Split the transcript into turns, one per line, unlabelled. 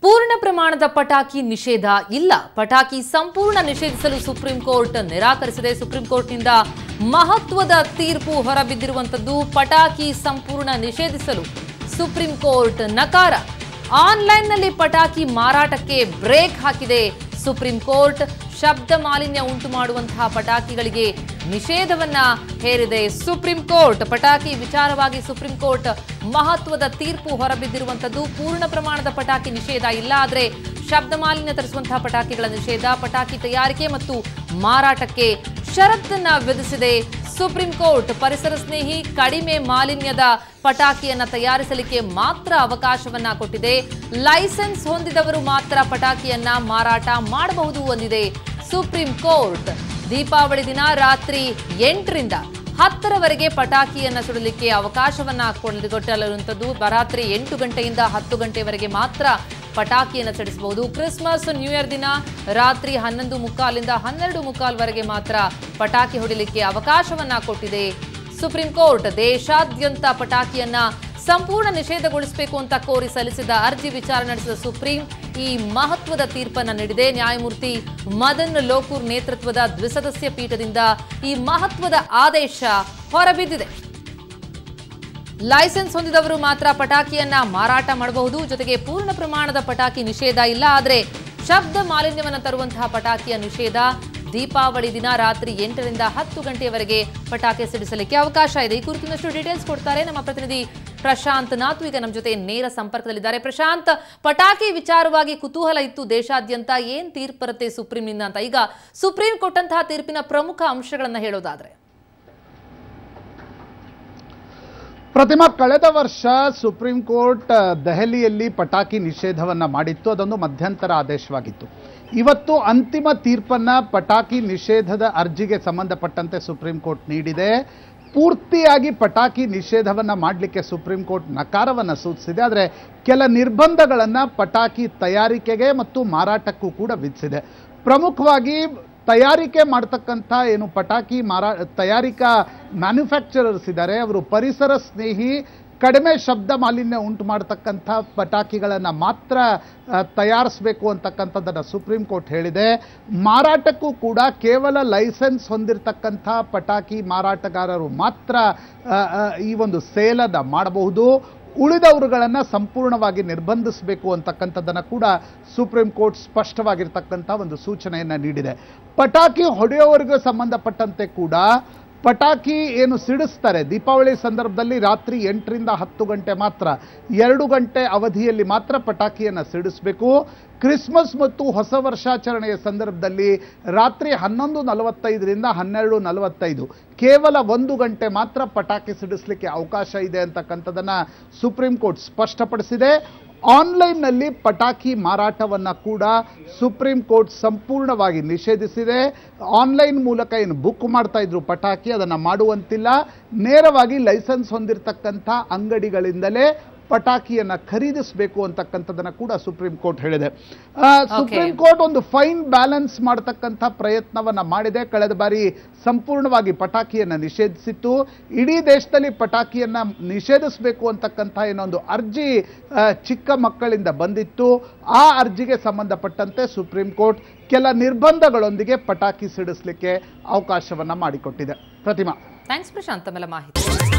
ಪೂರ್ಣ ಪ್ರಮಾಣದ ಪಟಾಕಿ ನಿಷೇಧ ಇಲ್ಲ ಪಟಾಕಿ ಸಂಪೂರ್ಣ ನಿಷೇಧಿಸಲು ಸುಪ್ರೀಂ ಕೋರ್ಟ್ ನಿರಾಕರಿಸಿದೆ ಸುಪ್ರೀಂ ಕೋರ್ಟ್ನಿಂದ ಮಹತ್ವದ ತೀರ್ಪು ಹೊರಬಿದ್ದಿರುವಂತದ್ದು ಪಟಾಕಿ ಸಂಪೂರ್ಣ ನಿಷೇಧಿಸಲು ಸುಪ್ರೀಂ ಕೋರ್ಟ್ ನಕಾರ ಆನ್ಲೈನ್ನಲ್ಲಿ ಪಟಾಕಿ ಮಾರಾಟಕ್ಕೆ ಬ್ರೇಕ್ ಹಾಕಿದೆ ಸುಪ್ರೀಂ ಕೋರ್ಟ್ ಶಬ್ದ ಮಾಲಿನ್ಯ ಉಂಟು ಮಾಡುವಂತಹ ಪಟಾಕಿಗಳಿಗೆ ನಿಷೇಧವನ್ನ ಹೇರಿದೆ ಸುಪ್ರೀಂ ಕೋರ್ಟ್ ಪಟಾಕಿ ವಿಚಾರವಾಗಿ ಸುಪ್ರೀಂ ಕೋರ್ಟ್ ಮಹತ್ವದ ತೀರ್ಪು ಹೊರಬಿದ್ದಿರುವಂತದ್ದು ಪೂರ್ಣ ಪ್ರಮಾಣದ ಪಟಾಕಿ ನಿಷೇಧ ಇಲ್ಲ ಆದ್ರೆ ಶಬ್ದ ಮಾಲಿನ್ಯ ತರಿಸುವಂತಹ ಪಟಾಕಿಗಳ ನಿಷೇಧ ಪಟಾಕಿ ತಯಾರಿಕೆ ಮತ್ತು ಮಾರಾಟಕ್ಕೆ ಷರತ್ತನ್ನ ವಿಧಿಸಿದೆ ಸುಪ್ರೀಂ ಕೋರ್ಟ್ ಪರಿಸರ ಸ್ನೇಹಿ ಕಡಿಮೆ ಮಾಲಿನ್ಯದ ಪಟಾಕಿಯನ್ನ ತಯಾರಿಸಲಿಕ್ಕೆ ಮಾತ್ರ ಅವಕಾಶವನ್ನ ಕೊಟ್ಟಿದೆ ಲೈಸೆನ್ಸ್ ಹೊಂದಿದವರು ಮಾತ್ರ ಪಟಾಕಿಯನ್ನ ಮಾರಾಟ ಮಾಡಬಹುದು ಎಂದಿದೆ ಸುಪ್ರೀಂ ಕೋರ್ಟ್ ದೀಪಾವಳಿ ದಿನ ರಾತ್ರಿ ಎಂಟರಿಂದ ಹತ್ತರವರೆಗೆ ಪಟಾಕಿಯನ್ನ ಸುಡಲಿಕ್ಕೆ ಅವಕಾಶವನ್ನ ಕೊಡ್- ಕೊಟ್ಟಿರುವಂತದ್ದು ರಾತ್ರಿ ಎಂಟು ಗಂಟೆಯಿಂದ ಹತ್ತು ಗಂಟೆವರೆಗೆ ಮಾತ್ರ ಪಟಾಕಿಯನ್ನು ಸಿಡಿಸಬಹುದು ಕ್ರಿಸ್ಮಸ್ ನ್ಯೂ ಇಯರ್ ದಿನ ರಾತ್ರಿ ಹನ್ನೊಂದು ಮುಕ್ಕಾಲಿಂದ ಹನ್ನೆರಡು ಮುಕ್ಕಾಲ್ವರೆಗೆ ಮಾತ್ರ ಪಟಾಕಿ ಹೊಡಿಲಿಕ್ಕೆ ಅವಕಾಶವನ್ನ ಕೊಟ್ಟಿದೆ ಸುಪ್ರೀಂ ಕೋರ್ಟ್ ದೇಶಾದ್ಯಂತ ಪಟಾಕಿಯನ್ನ ಸಂಪೂರ್ಣ ನಿಷೇಧಗೊಳಿಸಬೇಕು ಅಂತ ಕೋರಿ ಸಲ್ಲಿಸಿದ ಅರ್ಜಿ ವಿಚಾರಣೆ ನಡೆಸಿದ ಸುಪ್ರೀಂ ಈ ಮಹತ್ವದ ತೀರ್ಪನ್ನ ನೀಡಿದೆ ನ್ಯಾಯಮೂರ್ತಿ ಮದನ್ ಲೋಕೂರ್ ನೇತೃತ್ವದ ದ್ವಿಸದಸ್ಯ ಪೀಠದಿಂದ ಈ ಮಹತ್ವದ ಆದೇಶ ಹೊರಬಿದ್ದಿದೆ ಲೈಸೆನ್ಸ್ ಹೊಂದಿದವರು ಮಾತ್ರ ಪಟಾಕಿಯನ್ನ ಮಾರಾಟ ಮಾಡಬಹುದು ಜೊತೆಗೆ ಪೂರ್ಣ ಪ್ರಮಾಣದ ಪಟಾಕಿ ನಿಷೇಧ ಇಲ್ಲ ಆದರೆ ಶಬ್ದ ಮಾಲಿನ್ಯವನ್ನು ತರುವಂತಹ ಪಟಾಕಿಯ ನಿಷೇಧ ದೀಪಾವಳಿ ದಿನ ರಾತ್ರಿ ಎಂಟರಿಂದ ಹತ್ತು ಗಂಟೆಯವರೆಗೆ ಪಟಾಕಿ ಸಿಡಿಸಲಿಕ್ಕೆ ಅವಕಾಶ ಇದೆ ಈ ಕುರಿತಿನಷ್ಟು ಡೀಟೇಲ್ಸ್ ಕೊಡ್ತಾರೆ ನಮ್ಮ ಪ್ರತಿನಿಧಿ ಪ್ರಶಾಂತ್ ನಾಥ್ ಈಗ ನಮ್ಮ ಜೊತೆ ನೇರ ಸಂಪರ್ಕದಲ್ಲಿದ್ದಾರೆ ಪ್ರಶಾಂತ್ ಪಟಾಕಿ ವಿಚಾರವಾಗಿ ಕುತೂಹಲ ಇತ್ತು ದೇಶಾದ್ಯಂತ ಏನ್ ತೀರ್ಪು ಬರುತ್ತೆ ಸುಪ್ರೀಂನಿಂದ ಅಂತ ಈಗ ಸುಪ್ರೀಂ ಕೊಟ್ಟಂತಹ ತೀರ್ಪಿನ ಪ್ರಮುಖ ಅಂಶಗಳನ್ನ ಹೇಳೋದಾದ್ರೆ
ಪ್ರತಿಮಾ ಕಳೆದ ವರ್ಷ ಸುಪ್ರೀಂ ಕೋರ್ಟ್ ಆ, ದೆಹಲಿಯಲ್ಲಿ ಪಟಾಕಿ ನಿಷೇಧವನ್ನ ಮಾಡಿತ್ತು ಅದೊಂದು ಮಧ್ಯಂತರ ಆದೇಶವಾಗಿತ್ತು ಇವತ್ತು ಅಂತಿಮ ತೀರ್ಪನ್ನ ಪಟಾಕಿ ನಿಷೇಧದ ಅರ್ಜಿಗೆ ಸಂಬಂಧಪಟ್ಟಂತೆ ಸುಪ್ರೀಂ ಕೋರ್ಟ್ ನೀಡಿದೆ ಪೂರ್ತಿಯಾಗಿ ಪಟಾಕಿ ನಿಷೇಧವನ್ನ ಮಾಡಲಿಕ್ಕೆ ಸುಪ್ರೀಂ ಕೋರ್ಟ್ ನಕಾರವನ್ನ ಸೂಚಿಸಿದೆ ಆದರೆ ಕೆಲ ನಿರ್ಬಂಧಗಳನ್ನ ಪಟಾಕಿ ತಯಾರಿಕೆಗೆ ಮತ್ತು ಮಾರಾಟಕ್ಕೂ ಕೂಡ ವಿಧಿಸಿದೆ ಪ್ರಮುಖವಾಗಿ ತಯಾರಿಕೆ ಮಾಡ್ತಕ್ಕಂಥ ಏನು ಪಟಾಕಿ ಮಾರಾ ತಯಾರಿಕಾ ಮ್ಯಾನುಫ್ಯಾಕ್ಚರರ್ಸ್ ಇದ್ದಾರೆ ಅವರು ಪರಿಸರ ಸ್ನೇಹಿ ಕಡಿಮೆ ಶಬ್ದ ಮಾಲಿನ್ಯ ಉಂಟು ಮಾಡತಕ್ಕಂಥ ಪಟಾಕಿಗಳನ್ನು ಮಾತ್ರ ಆ, ತಯಾರಿಸಬೇಕು ಅಂತಕ್ಕಂಥದ್ದನ್ನು ಸುಪ್ರೀಂ ಕೋರ್ಟ್ ಹೇಳಿದೆ ಮಾರಾಟಕ್ಕೂ ಕೂಡ ಕೇವಲ ಲೈಸೆನ್ಸ್ ಹೊಂದಿರತಕ್ಕಂಥ ಪಟಾಕಿ ಮಾರಾಟಗಾರರು ಮಾತ್ರ ಆ, ಆ, ಈ ಒಂದು ಸೇಲನ್ನು ಮಾಡಬಹುದು ಉಳಿದವರುಗಳನ್ನು ಸಂಪೂರ್ಣವಾಗಿ ನಿರ್ಬಂಧಿಸಬೇಕು ಅಂತಕ್ಕಂಥದ್ದನ್ನು ಕೂಡ ಸುಪ್ರೀಂ ಕೋರ್ಟ್ ಸ್ಪಷ್ಟವಾಗಿರ್ತಕ್ಕಂಥ ಒಂದು ಸೂಚನೆಯನ್ನು ನೀಡಿದೆ ಪಟಾಕಿ ಹೊಡೆಯೋವರೆಗೂ ಸಂಬಂಧಪಟ್ಟಂತೆ ಕೂಡ ಪಟಾಕಿ ಏನು ಸಿಡಿಸ್ತಾರೆ ದೀಪಾವಳಿ ಸಂದರ್ಭದಲ್ಲಿ ರಾತ್ರಿ ಎಂಟರಿಂದ ಹತ್ತು ಗಂಟೆ ಮಾತ್ರ ಎರಡು ಗಂಟೆ ಅವಧಿಯಲ್ಲಿ ಮಾತ್ರ ಪಟಾಕಿಯನ್ನು ಸಿಡಿಸಬೇಕು ಕ್ರಿಸ್ಮಸ್ ಮತ್ತು ಹೊಸ ವರ್ಷಾಚರಣೆಯ ಸಂದರ್ಭದಲ್ಲಿ ರಾತ್ರಿ ಹನ್ನೊಂದು ನಲವತ್ತೈದರಿಂದ ಹನ್ನೆರಡು ನಲವತ್ತೈದು ಕೇವಲ ಒಂದು ಗಂಟೆ ಮಾತ್ರ ಪಟಾಕಿ ಸಿಡಿಸಲಿಕ್ಕೆ ಅವಕಾಶ ಇದೆ ಅಂತಕ್ಕಂಥದ್ದನ್ನು ಸುಪ್ರೀಂ ಕೋರ್ಟ್ ಸ್ಪಷ್ಟಪಡಿಸಿದೆ ಆನ್ಲೈನ್ನಲ್ಲಿ ಪಟಾಕಿ ಮಾರಾಟವನ್ನು ಕೂಡ ಸುಪ್ರೀಂ ಕೋರ್ಟ್ ಸಂಪೂರ್ಣವಾಗಿ ನಿಷೇಧಿಸಿದೆ ಆನ್ಲೈನ್ ಮೂಲಕ ಏನು ಬುಕ್ ಮಾಡ್ತಾ ಇದ್ರು ಪಟಾಕಿ ಅದನ್ನು ಮಾಡುವಂತಿಲ್ಲ ನೇರವಾಗಿ ಲೈಸೆನ್ಸ್ ಹೊಂದಿರತಕ್ಕಂಥ ಅಂಗಡಿಗಳಿಂದಲೇ ಪಟಾಕಿಯನ್ನ ಖರೀದಿಸಬೇಕು ಅಂತಕ್ಕಂಥದ್ದನ್ನ ಕೂಡ ಸುಪ್ರೀಂ ಕೋರ್ಟ್ ಹೇಳಿದೆ ಆ, ಸುಪ್ರೀಂ ಕೋರ್ಟ್ ಒಂದು ಫೈನ್ ಬ್ಯಾಲೆನ್ಸ್ ಮಾಡತಕ್ಕಂಥ ಪ್ರಯತ್ನವನ್ನ ಮಾಡಿದೆ ಕಳೆದ ಬಾರಿ ಸಂಪೂರ್ಣವಾಗಿ ಪಟಾಕಿಯನ್ನ ನಿಷೇಧಿಸಿತ್ತು ಇಡೀ ದೇಶದಲ್ಲಿ ಪಟಾಕಿಯನ್ನ ನಿಷೇಧಿಸಬೇಕು ಅಂತಕ್ಕಂಥ ಏನೊಂದು ಅರ್ಜಿ ಆ, ಚಿಕ್ಕ ಮಕ್ಕಳಿಂದ ಬಂದಿತ್ತು ಆ ಅರ್ಜಿಗೆ ಸಂಬಂಧಪಟ್ಟಂತೆ ಸುಪ್ರೀಂ ಕೋರ್ಟ್ ಕೆಲ ನಿರ್ಬಂಧಗಳೊಂದಿಗೆ ಪಟಾಕಿ ಸಿಡಿಸಲಿಕ್ಕೆ ಅವಕಾಶವನ್ನ ಮಾಡಿಕೊಟ್ಟಿದೆ ಪ್ರತಿಮಾ
ಥ್ಯಾಂಕ್ಸ್ ಪ್ರಶಾಂತ್ ತಮ್ಮೆಲ್ಲ ಮಾಹಿತಿ